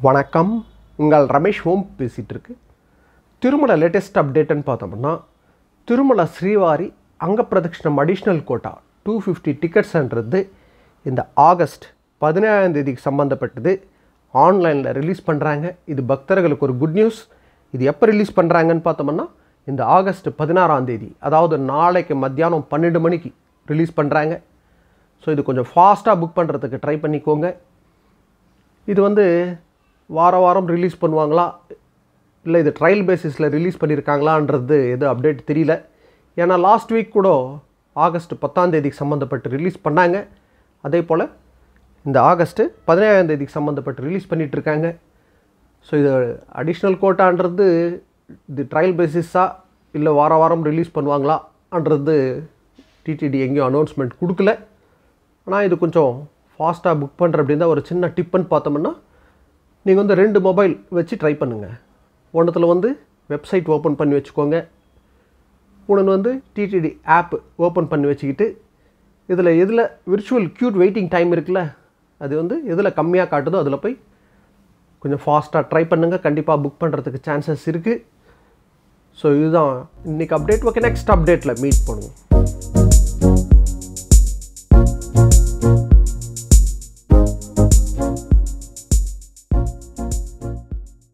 வணக்கம் உங்கள் ரமேஷ் ஓம் பேசிகிட்டு இருக்கு திருமலை லேட்டஸ்ட் அப்டேட்டுன்னு பார்த்தோம்னா திருமலை ஸ்ரீவாரி அங்க பிரதட்சிணம் அடிஷ்னல் கோட்டா டூ ஃபிஃப்டி டிக்கெட்ஸ்ன்றது இந்த ஆகஸ்ட் பதினேழாம் தேதிக்கு சம்மந்தப்பட்டது ஆன்லைனில் ரிலீஸ் பண்ணுறாங்க இது பக்தர்களுக்கு ஒரு குட் நியூஸ் இது எப்போ ரிலீஸ் பண்ணுறாங்கன்னு பார்த்தோம்னா இந்த ஆகஸ்ட் பதினாறாம் தேதி அதாவது நாளைக்கு மத்தியானம் பன்னெண்டு மணிக்கு ரிலீஸ் பண்ணுறாங்க ஸோ இது கொஞ்சம் ஃபாஸ்ட்டாக புக் பண்ணுறதுக்கு ட்ரை பண்ணிக்கோங்க இது வந்து வார வாரம் ரிலீஸ் பண்ணுவாங்களா இல்லை இது ட்ரையல் பேசிஸில் ரிலீஸ் பண்ணியிருக்காங்களான்றது எது அப்டேட் தெரியல ஏன்னா லாஸ்ட் வீக் கூட ஆகஸ்ட் பத்தாம் தேதிக்கு சம்மந்தப்பட்டு ரிலீஸ் பண்ணாங்க அதே போல் இந்த ஆகஸ்ட்டு பதினேழாம் தேதிக்கு சம்மந்தப்பட்டு ரிலீஸ் பண்ணிகிட்ருக்காங்க ஸோ இது அடிஷ்னல் கோட்டான்றது இது ட்ரையல் பேசிஸாக இல்லை வார வாரம் ரிலீஸ் பண்ணுவாங்களான்றது டிடிடி எங்கேயும் அனௌன்ஸ்மெண்ட் கொடுக்கல ஆனால் இது கொஞ்சம் ஃபாஸ்ட்டாக புக் பண்ணுற அப்படின்னு தான் ஒரு சின்ன டிப்புன்னு பார்த்தோம்னா நீங்கள் வந்து ரெண்டு மொபைல் வச்சு ட்ரை பண்ணுங்கள் ஒன்றுத்தில் வந்து வெப்சைட் ஓப்பன் பண்ணி வச்சுக்கோங்க ஒன்று வந்து டிடிடி ஆப் ஓப்பன் பண்ணி வச்சுக்கிட்டு இதில் எதில் விர்ச்சுவல் க்யூட் வெயிட்டிங் டைம் இருக்குல்ல அது வந்து எதில் கம்மியாக காட்டுதோ அதில் போய் கொஞ்சம் ஃபாஸ்ட்டாக ட்ரை பண்ணுங்கள் கண்டிப்பாக புக் பண்ணுறதுக்கு சான்சஸ் இருக்குது ஸோ இதுதான் இன்றைக்கி அப்டேட் ஓகே நெக்ஸ்ட் அப்டேட்டில் மீட் பண்ணுவோம்